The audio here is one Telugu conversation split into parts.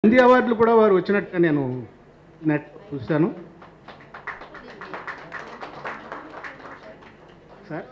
నంది అవార్డులు కూడా వారు వచ్చినట్టుగా నేను నెట్ చూశాను సార్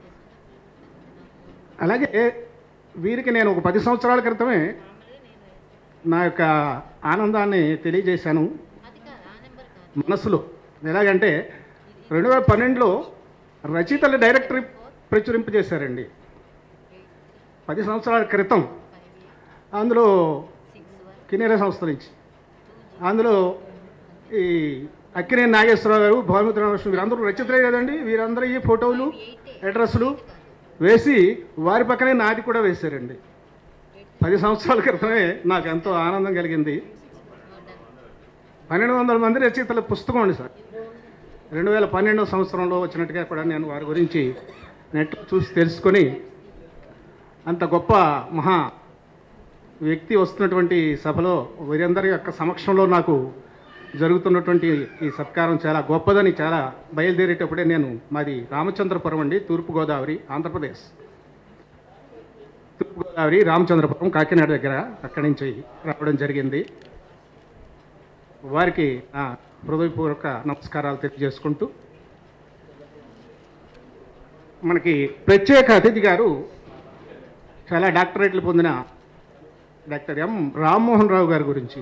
అలాగే వీరికి నేను ఒక పది సంవత్సరాల క్రితమే నా యొక్క ఆనందాన్ని తెలియజేశాను మనసులో ఎలాగంటే రెండు వేల పన్నెండులో రచయితల డైరెక్టరీ ప్రచురింపజేశారండి పది సంవత్సరాల క్రితం అందులో కిన్నెర సంస్థ నుంచి అందులో ఈ అక్కినేని నాగేశ్వరరావు గారు భానుమతి రామకృష్ణ వీరందరూ రచయితలే కదండి వీరందరూ ఈ ఫోటోలు అడ్రస్లు వేసి వారి పక్కనే నాది కూడా వేశారండి పది సంవత్సరాల క్రితమే నాకు ఎంతో ఆనందం కలిగింది పన్నెండు వందల మంది రచయితల పుస్తకం అండి సార్ రెండు వేల పన్నెండవ సంవత్సరంలో వచ్చినట్టుగా కూడా నేను వారి గురించి నెట్లో చూసి తెలుసుకొని అంత గొప్ప మహా వ్యక్తి వస్తున్నటువంటి సభలో వీరందరి యొక్క సమక్షంలో నాకు జరుగుతున్నటువంటి ఈ సత్కారం చాలా గొప్పదని చాలా బయలుదేరేటప్పుడే నేను మాది రామచంద్రపురం అండి తూర్పుగోదావరి ఆంధ్రప్రదేశ్ తూర్పుగోదావరి రామచంద్రపురం కాకినాడ దగ్గర అక్కడి నుంచి రావడం జరిగింది వారికి నా హృదయపూర్వక నమస్కారాలు తెలియజేసుకుంటూ మనకి ప్రత్యేక అతిథి గారు చాలా డాక్టరేట్లు పొందిన డాక్టర్ ఎం రామ్మోహన్ రావు గారి గురించి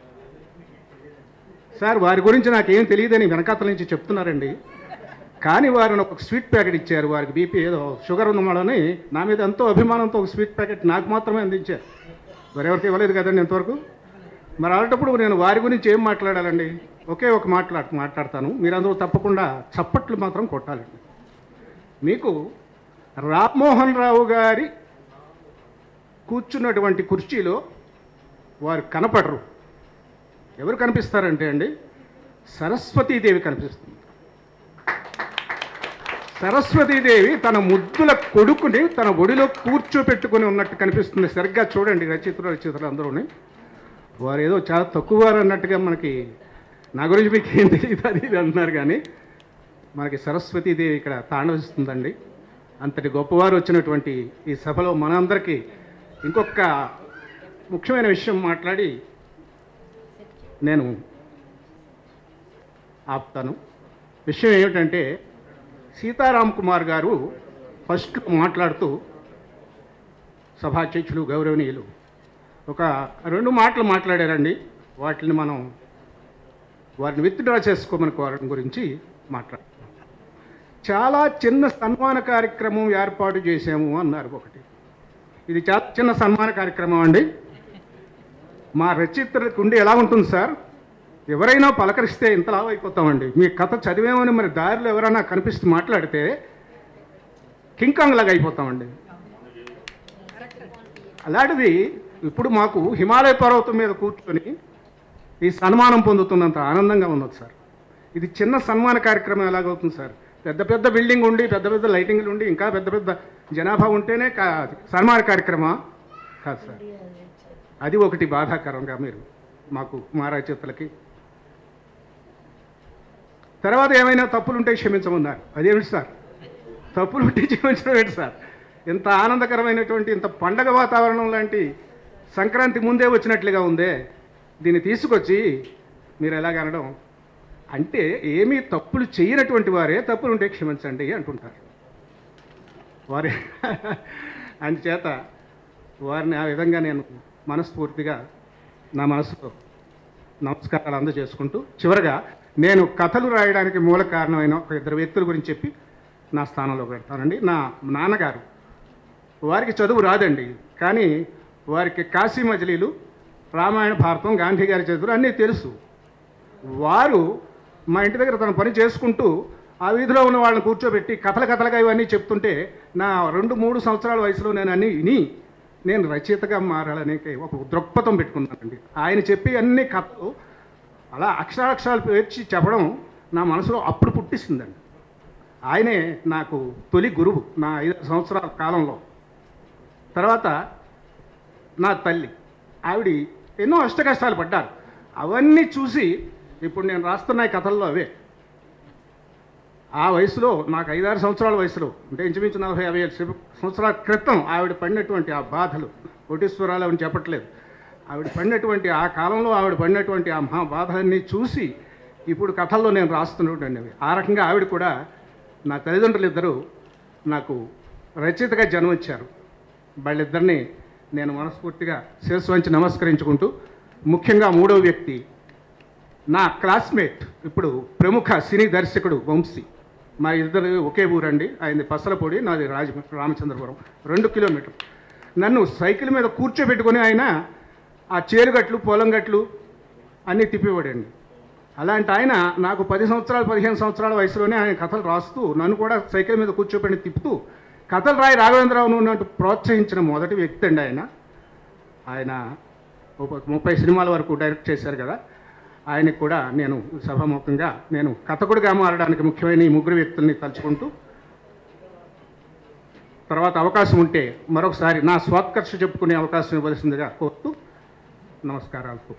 సార్ వారి గురించి నాకేం తెలియదని వెనకాతల నుంచి చెప్తున్నారండి కానీ వారు నాకు ఒక స్వీట్ ప్యాకెట్ ఇచ్చారు వారికి బీపీ ఏదో షుగర్ ఉందన్నమాడని నా మీద ఎంతో అభిమానంతో ఒక స్వీట్ ప్యాకెట్ నాకు మాత్రమే అందించారు మరెవరికి ఇవ్వలేదు కదండి ఇంతవరకు మరి అలాంటప్పుడు నేను వారి గురించి ఏం మాట్లాడాలండి ఒకే ఒక మాట్లాడ మాట్లాడతాను మీరందరూ తప్పకుండా చప్పట్లు మాత్రం కొట్టాలండి మీకు రామ్మోహన్ రావు గారి కూర్చున్నటువంటి కుర్చీలో వారు కనపడరు ఎవరు కనిపిస్తారంటే అండి సరస్వతీదేవి కనిపిస్తుంది సరస్వతీదేవి తన ముద్దుల కొడుకుని తన ఒడిలో కూర్చోపెట్టుకుని ఉన్నట్టు కనిపిస్తుంది సరిగ్గా చూడండి రచయితలు రచయితలు అందరూని వారు ఏదో చాలా తక్కువ వారు అన్నట్టుగా మనకి నా గురించి మీకు ఏం తెలియదు అది ఇది అంటున్నారు కానీ మనకి సరస్వతీదేవి ఇక్కడ తాండవిస్తుందండి అంతటి గొప్పవారు వచ్చినటువంటి ఈ సభలో మనందరికీ ఇంకొక ముఖ్యమైన విషయం మాట్లాడి నేను ఆపుతాను విషయం ఏమిటంటే సీతారాం కుమార్ గారు ఫస్ట్ మాట్లాడుతూ సభాధ్యక్షులు గౌరవనీయులు ఒక రెండు మాటలు మాట్లాడారండి వాటిని మనం వారిని విత్డ్రా చేసుకోమని కోరడం గురించి మాట్లాడు చాలా చిన్న సన్మాన కార్యక్రమం ఏర్పాటు చేసాము అన్నారు ఒకటి ఇది చాలా చిన్న సన్మాన కార్యక్రమం అండి మా రచయితలకు ఉండి ఎలా ఉంటుంది సార్ ఎవరైనా పలకరిస్తే ఇంతలా అయిపోతామండి మీ కథ చదివేమని మరి దారిలో ఎవరైనా కనిపిస్తూ మాట్లాడితే కింకాంగ్ లాగా అయిపోతామండి అలాంటిది ఇప్పుడు మాకు హిమాలయ పర్వతం మీద కూర్చొని ఈ సన్మానం పొందుతున్నంత ఆనందంగా ఉన్నది సార్ ఇది చిన్న సన్మాన కార్యక్రమం ఎలాగవుతుంది సార్ పెద్ద పెద్ద బిల్డింగ్ ఉండి పెద్ద పెద్ద లైటింగ్లు ఉండి ఇంకా పెద్ద పెద్ద జనాభా ఉంటేనే కా సన్మాన కార్యక్రమా కాదు సార్ అది ఒకటి బాధాకరంగా మీరు మాకు మా రచయితలకి తర్వాత ఏమైనా తప్పులుంటే క్షమించమన్నారు అదేమిటి సార్ తప్పులుంటే క్షమించడం ఏంటి సార్ ఇంత ఆనందకరమైనటువంటి ఇంత పండగ వాతావరణం లాంటి సంక్రాంతి ముందే వచ్చినట్లుగా ఉందే దీన్ని తీసుకొచ్చి మీరు ఎలాగనడం అంటే ఏమీ తప్పులు చేయనటువంటి వారే తప్పులు ఉంటే క్షమించండి అంటుంటారు వారి అందుచేత వారిని ఆ విధంగా నేను మనస్ఫూర్తిగా నా మనసులో నమస్కారాలు అందజేసుకుంటూ చివరగా నేను కథలు రాయడానికి మూల కారణమైన ఒక ఇద్దరు వ్యక్తుల గురించి చెప్పి నా స్థానంలో పెడతానండి నా నాన్నగారు వారికి చదువు రాదండి కానీ వారికి కాశీ మజిలీలు రామాయణ భారతం గాంధీ గారి చదువులు అన్నీ తెలుసు వారు మా ఇంటి దగ్గర తన పని చేసుకుంటూ ఆ వీధిలో ఉన్న వాళ్ళని కూర్చోబెట్టి కథల కథలుగా ఇవన్నీ చెప్తుంటే నా రెండు మూడు సంవత్సరాల వయసులో నేను అన్ని విని నేను రచయితగా మారాలనే ఒక దృక్పథం పెట్టుకున్నానండి ఆయన చెప్పి అన్ని కథలు అలా అక్షరాక్షరాలు పేర్చి చెప్పడం నా మనసులో అప్పుడు పుట్టిస్తుందండి ఆయనే నాకు తొలి గురువు నా ఐదు సంవత్సరాల కాలంలో తర్వాత నా తల్లి ఆవిడ ఎన్నో అష్ట కష్టాలు పడ్డారు అవన్నీ చూసి ఇప్పుడు నేను రాస్తున్న ఈ కథల్లో అవే ఆ వయసులో నాకు ఐదారు సంవత్సరాల వయసులో అంటే ఇంచుమించు నలభై యాభై ఏడు సంవత్సరాల క్రితం ఆవిడ పడినటువంటి ఆ బాధలు కోటీశ్వరాలు అని చెప్పట్లేదు ఆవిడ పడినటువంటి ఆ కాలంలో ఆవిడ పడినటువంటి ఆ మహా బాధని చూసి ఇప్పుడు కథల్లో నేను రాస్తున్నటువంటి ఆ రకంగా ఆవిడ కూడా నా తల్లిదండ్రులు ఇద్దరు నాకు రచయితగా జన్మించారు వాళ్ళిద్దరిని నేను మనస్ఫూర్తిగా శిరస్సు వంచి నమస్కరించుకుంటూ ముఖ్యంగా మూడవ వ్యక్తి నా క్లాస్మేట్ ఇప్పుడు ప్రముఖ సినీ దర్శకుడు వంశీ మా ఇద్దరు ఒకే ఊరండి ఆయనది పసలపొడి నాది రాజ రామచంద్రపురం రెండు కిలోమీటర్లు నన్ను సైకిల్ మీద కూర్చోబెట్టుకొని ఆయన ఆ చేరుగట్లు పొలం గట్లు అన్నీ తిప్పివాడండి అలాంటి ఆయన నాకు పది సంవత్సరాలు పదిహేను సంవత్సరాల వయసులోనే ఆయన కథలు రాస్తూ నన్ను కూడా సైకిల్ మీద కూర్చోబెట్టి తిప్పుతూ కథలు రాయి రాఘవేంద్రరావును ఉన్నట్టు ప్రోత్సహించిన మొదటి వ్యక్తి అండి ఆయన ఆయన ఒక ముప్పై సినిమాల వరకు డైరెక్ట్ చేశారు కదా ఆయనకు కూడా నేను సభాముఖంగా నేను కథకుడిగా మారడానికి ముఖ్యమైన ఈ ముగ్గురు వ్యక్తుల్ని తలుచుకుంటూ తర్వాత అవకాశం ఉంటే మరొకసారి నా స్వాత్కర్ష చెప్పుకునే అవకాశం ఇవ్వవలసిందిగా కోరుతూ నమస్కారాలు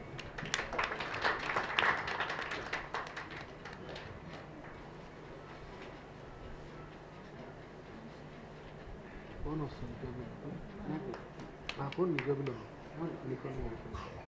ఫోన్ వస్తుంది టేబుల్ నా ఫోన్ నీ జేబులో నీ ఫోన్